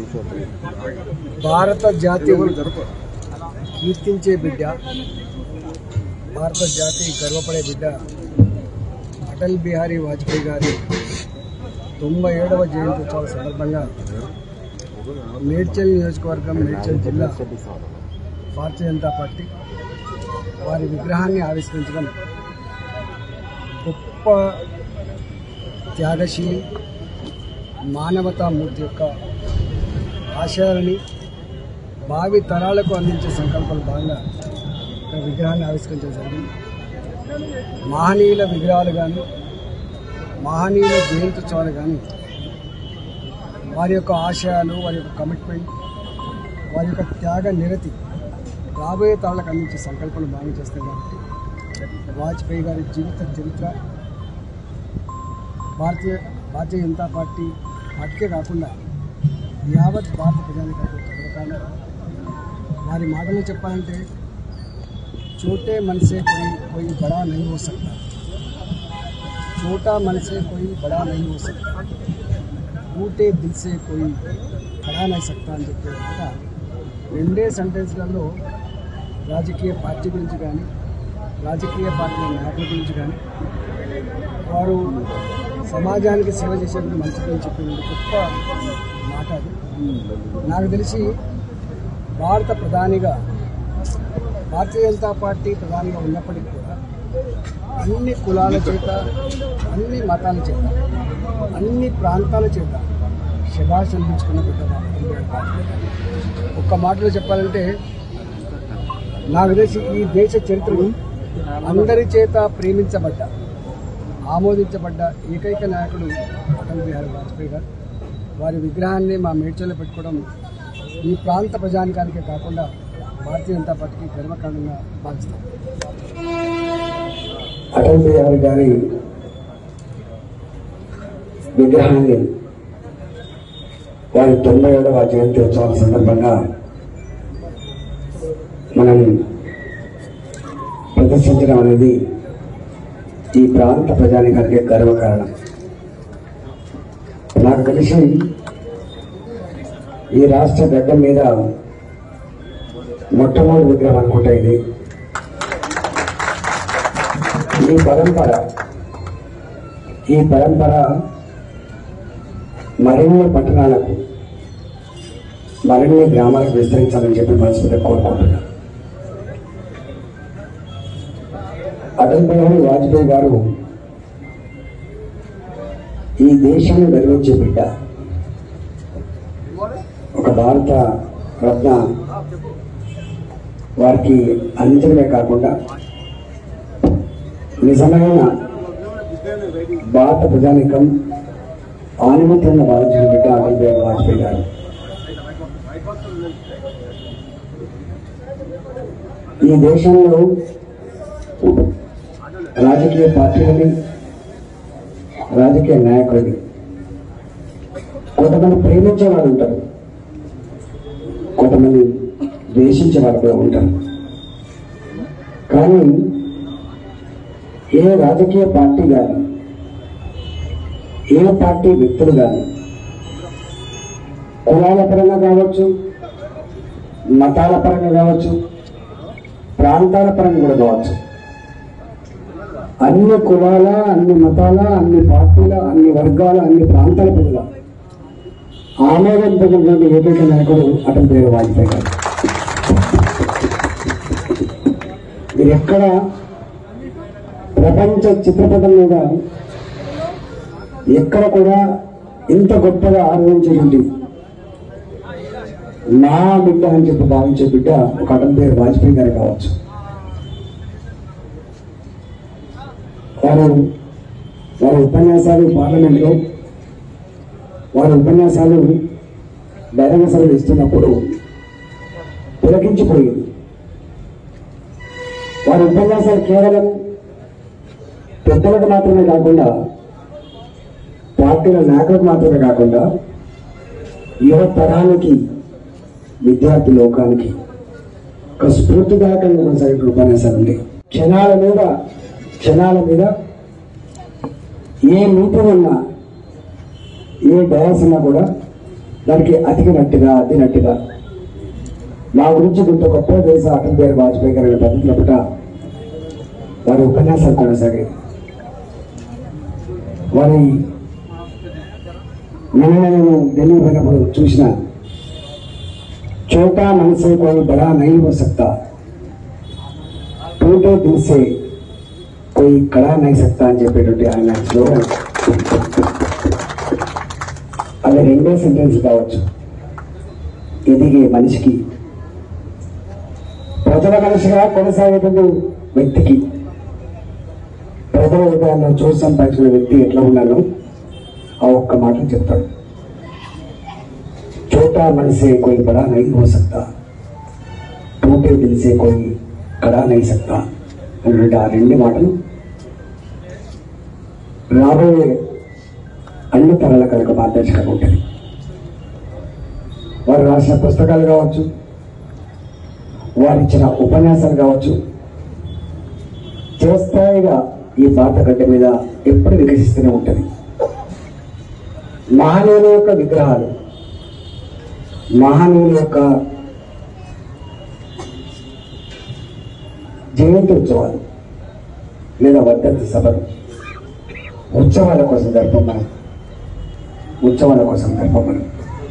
భారత జాతి కీర్తించే బిడ్డ భారత జాతి గర్వపడే బిడ్డ అటల్ బిహారీ వాజ్పేయి గారి తొంభై ఏడవ జయంతి ఉత్సవాల సందర్భంగా మేడ్చల్ నియోజకవర్గం మేడ్చల్ జిల్లా భారతీయ జనతా పార్టీ వారి విగ్రహాన్ని ఆవిష్కరించడం గొప్ప త్యాగశీలి మానవతామూర్తి యొక్క ఆశయాలని భావి తరాలకు అందించే సంకల్పంలో భాగంగా ఒక విగ్రహాన్ని ఆవిష్కరించడం జరిగింది మహనీయుల విగ్రహాలు కానీ మహనీయుల జయంత్యుత్సవాలు కానీ వారి యొక్క ఆశయాలు వారి యొక్క కమిట్మెంట్ వారి యొక్క త్యాగ నిరతి రాబోయే తరాలకు అందించే సంకల్పంలో భాగం చేస్తాయి కాబట్టి వాజ్పేయి గారి జీవిత చరిత్ర భారతీయ భారతీయ జనతా పార్టీ పార్టీకే కాకుండా యావత్ భారత ప్రజానికి చదవకాలం వారి మాటలు చెప్పాలంటే छोटे मन से कोई कोई बड़ा नहीं हो सकता छोटा मन से कोई बड़ा नहीं हो सकता टूटे दिल से कोई खड़ा नहीं सकता అని చెప్పే మాట రెండే సెంటెన్స్లలో రాజకీయ పార్టీ గురించి కానీ రాజకీయ పార్టీ నాయకుల గురించి కానీ వారు సమాజానికి సేవ చేసేందుకు మంచిదని చెప్పిన గొప్ప మాట అది నాకు తెలిసి భారత ప్రధానిగా భారతీయ జనతా పార్టీ ప్రధానిగా ఉన్నప్పటికీ కూడా అన్ని కులాల చేత అన్ని మతాల చేత అన్ని ప్రాంతాల చేత శభాష్ అందించుకున్న బిడ్డ ఒక్క మాటలో చెప్పాలంటే నాకు తెలిసి ఈ దేశ చరిత్రలో అందరి చేత ప్రేమించబడ్డ ఆమోదించబడ్డ ఏకైక నాయకుడు అటల్ బిహారీ వాజ్పేయి గారు వారి విగ్రహాన్ని మా మేడ్చల్లో పెట్టుకోవడం ఈ ప్రాంత ప్రజానికానికే కాకుండా భారతీయ జనతా పార్టీకి గర్వకారణంగా భావిస్తాం అటల్ బిహారీ గారి విగ్రహాన్ని వారి తొంభై ఏడవ జయంతి ఉత్సవాల సందర్భంగా మనం ప్రదర్శించడం అనేది ఈ ప్రాంత ప్రజానికానికి గర్వకారణం నాకు తెలిసి ఈ రాష్ట్ర గడ్డ మీద మొట్టమొదటి విగ్రహం అనుకుంటా ఇది ఈ పరంపర ఈ పరంపర మరిన్ని పట్టణాలకు మరిన్ని గ్రామాలకు విస్తరించాలని చెప్పి మనస్ఫూర్తిగా కోరుకుంటున్నాను అటల్ బిహారీ వాజ్పేయి గారు ఈ దేశాన్ని గర్వించే బిడ్డ ఒక భారత రత్న వారికి అందించడమే కాకుండా నిజమైన భారత ప్రజానికం ఆనుమతిని భావించిన బిడ్డ అటల్ బిహారీ వాజ్పేయి గారు ఈ దేశంలో రాజకీయ పార్టీలని రాజకీయ నాయకులని కొంతమంది ప్రేమించే వాళ్ళు ఉంటారు కొంతమంది ద్వేషించే వాళ్ళు కూడా ఉంటారు కానీ ఏ రాజకీయ పార్టీ కానీ ఏ పార్టీ వ్యక్తులు కానీ కులాల పరంగా కావచ్చు మతాల పరంగా కావచ్చు ప్రాంతాల పరంగా కూడా కావచ్చు అన్ని కులాల అన్ని మతాల అన్ని పార్టీల అన్ని వర్గాల అన్ని ప్రాంతాల ప్రజల ఆమోదం పొందినటువంటి ఏకైక నాయకుడు అటల్ బిహారీ వాజ్పేయి గారు మీరు ఎక్కడ ప్రపంచ చిత్రపటం మీద ఎక్కడ కూడా ఇంత గొప్పగా ఆరాధించేటువంటి నా బిడ్డ అని చెప్పి భావించే బిడ్డ ఒక అటల్ బిహారీ వాజ్పేయి గారు కావచ్చు వారు వారి ఉపన్యాసాలు పార్లమెంట్లో వారి ఉపన్యాసాలు బహిరంగ సభలు ఇస్తున్నప్పుడు పులకించిపోయింది వారి ఉపన్యాసాలు కేవలం పెద్దలకు మాత్రమే కాకుండా పార్టీల నాయకులకు మాత్రమే కాకుండా యువ తరానికి విద్యార్థి లోకానికి ఒక స్ఫూర్తిదాయకంగా కొనసాగే ఉపన్యాసాలు ఉంటాయి క్షణాల మీద క్షణాల మీద ఏ మీటింగ్ ఉన్నా ఏ డయాస్ ఉన్నా కూడా దానికి అతికినట్టుగా అద్దినట్టుగా మా గురించి కొంత గొప్ప తెలుసా అటల్ బిహారీ వాజ్పేయి గారి పద్ధతిలో పుట వారి ఉపన్యాసాలు కొనసాగాయి వారి నిన్న నేను ఢిల్లీ పోయినప్పుడు చూసిన చోటా మనసే కోయి బడా నహీ హో సక్తా టూటే దిల్ సే కోయి కడా నహీ సక్తా అని చెప్పేటువంటి ఆయన స్లోగన్ అది రెండే సెంటెన్స్ కావచ్చు ఎదిగే మనిషికి ప్రజల మనిషిగా కొనసాగేటువంటి వ్యక్తికి ప్రజల హృదయాల్లో చోటు సంపాదించిన వ్యక్తి ఎట్లా ఉన్నానో ఆ ఒక్క మాట చెప్తాడు छोटा मन से कोई बड़ा नहीं हो सकता टूटे दिल से कोई कड़ा नहीं सकता అన్నటువంటి ఆ రెండు మాటలు రాబోయే అన్ని తరాల కనుక మార్గదర్శకంగా ఉంటుంది వారు రాసిన పుస్తకాలు కావచ్చు వారు ఇచ్చిన ఉపన్యాసాలు కావచ్చు చిరస్థాయిగా ఈ భారత గడ్డ మీద ఎప్పుడు వికసిస్తూనే ఉంటుంది మహనీయుల యొక్క విగ్రహాలు మహనీయుల యొక్క జయంతి ఉత్సవాలు లేదా వర్ధంతి సభలు ఉత్సవాల కోసం జరపమని ఉత్సవాల కోసం జరపమని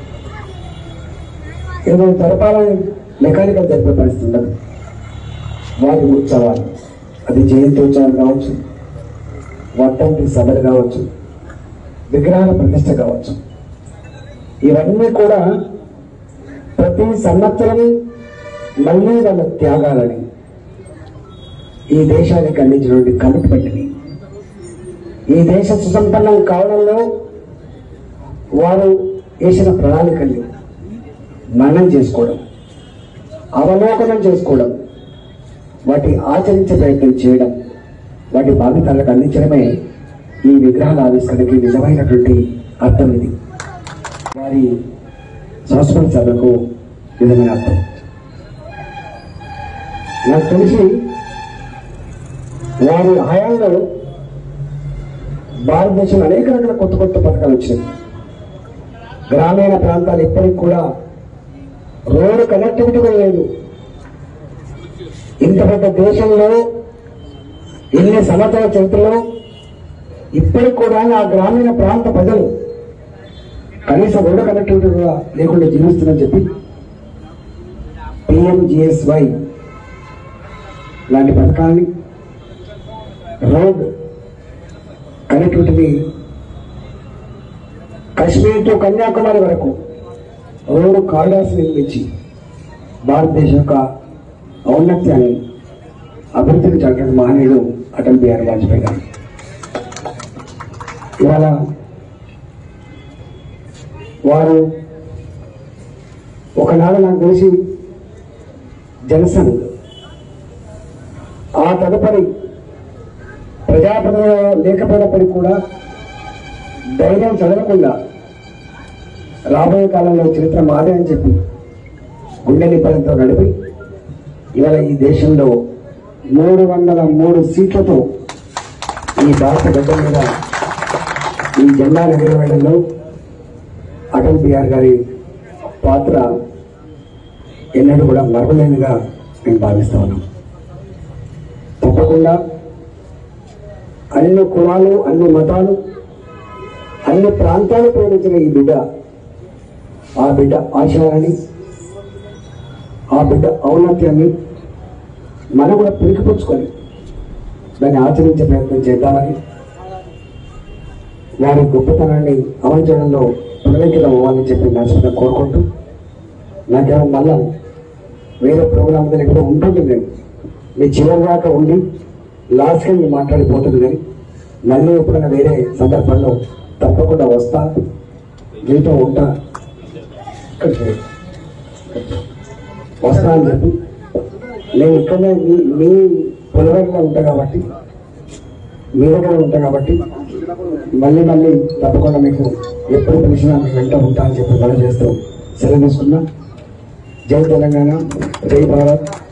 ఏదో జరపాలని మెకానికల్ జరిపే పరిస్థితి ఉండదు వారి ఉత్సవాలు అది జయంతి ఉత్సవాలు కావచ్చు వర్ధంతి సభలు కావచ్చు విగ్రహాల ప్రతిష్ట కావచ్చు ఇవన్నీ కూడా ప్రతి సంవత్సరం మళ్ళీ వాళ్ళ త్యాగాలని ఈ దేశానికి అందించినటువంటి కమిట్మెంట్ని ఈ దేశ సుసంపన్నం కావడంలో వారు వేసిన ప్రణాళికల్ని మననం చేసుకోవడం అవలోకనం చేసుకోవడం వాటి ఆచరించే ప్రయత్నం చేయడం వాటి భావితాలకు అందించడమే ఈ విగ్రహాల ఆవిష్కరణకి నిజమైనటువంటి అర్థం ఇది వారి సంస్కృత సభకు నిజమైన అర్థం నాకు తెలిసి వారి హయాంలో భారతదేశంలో అనేక రకాల కొత్త కొత్త పథకాలు వచ్చినాయి గ్రామీణ ప్రాంతాలు ఇప్పటికి కూడా రోడ్డు కనెక్టివిటీ కూడా లేదు ఇంత పెద్ద దేశంలో ఎన్ని సంవత్సరాల చరిత్రలో ఇప్పటికి కూడా ఆ గ్రామీణ ప్రాంత ప్రజలు కనీసం రోడ్డు కనెక్టివిటీ కూడా లేకుండా జీవిస్తుందని చెప్పి పిఎంజిఎస్వై లాంటి పథకాన్ని రోడ్ కనెక్టివిటీని కాశ్మీర్ టు కన్యాకుమారి వరకు రోడ్డు కారిడార్స్ నిర్మించి భారతదేశం యొక్క ఔన్నత్యాన్ని అభివృద్ధికి చక్కటి మహనీయుడు అటల్ బిహారీ వాజ్పేయి గారు ఇవాళ వారు ఒకనాడు నాకు తెలిసి జనసంఘ్ ఆ తదుపరి ప్రజాప్రతినిధులు లేకపోయినప్పటికీ కూడా ధైర్యం చదవకుండా రాబోయే కాలంలో చరిత్ర మాదే అని చెప్పి గుండె నిబ్బరంతో నడిపి ఇవాళ ఈ దేశంలో మూడు వందల మూడు సీట్లతో ఈ భారత గడ్డ మీద ఈ జెండా ఎగరవేయడంలో అటల్ బిహార్ గారి పాత్ర ఎన్నడూ కూడా మరవలేనిగా నేను భావిస్తా ఉన్నాం తప్పకుండా అన్ని కులాలు అన్ని మతాలు అన్ని ప్రాంతాలు ప్రేమించిన ఈ బిడ్డ ఆ బిడ్డ ఆశయాన్ని ఆ బిడ్డ ఔన్నత్యాన్ని మనం కూడా పిలిచిపుచ్చుకొని దాన్ని ఆచరించే ప్రయత్నం చేద్దామని వారి గొప్పతనాన్ని అమర్చడంలో పునరంకితం అవ్వాలని చెప్పి మనసుగా కోరుకుంటూ నాకేమో మళ్ళా వేరే ప్రోగ్రామ్ దగ్గర ఎక్కడో ఉంటుంది నేను మీ చివరి దాకా ఉండి లాస్ట్గా మీరు మాట్లాడిపోతుంది కానీ మళ్ళీ ఎప్పుడైనా వేరే సందర్భంలో తప్పకుండా వస్తా మీతో ఉంటా ఇక్కడ చేయండి. వస్తా అని చెప్పి నేను ఇక్కడనే మీ మీ పొలవరిలో ఉంటా కాబట్టి మీ దగ్గర ఉంటా కాబట్టి మళ్ళీ మళ్ళీ తప్పకుండా మీకు ఎప్పుడు పిలిచినా మీకు వెంట ఉంటా అని చెప్పి మనం చేస్తూ సెలవు తీసుకున్నా జై తెలంగాణ జై భారత్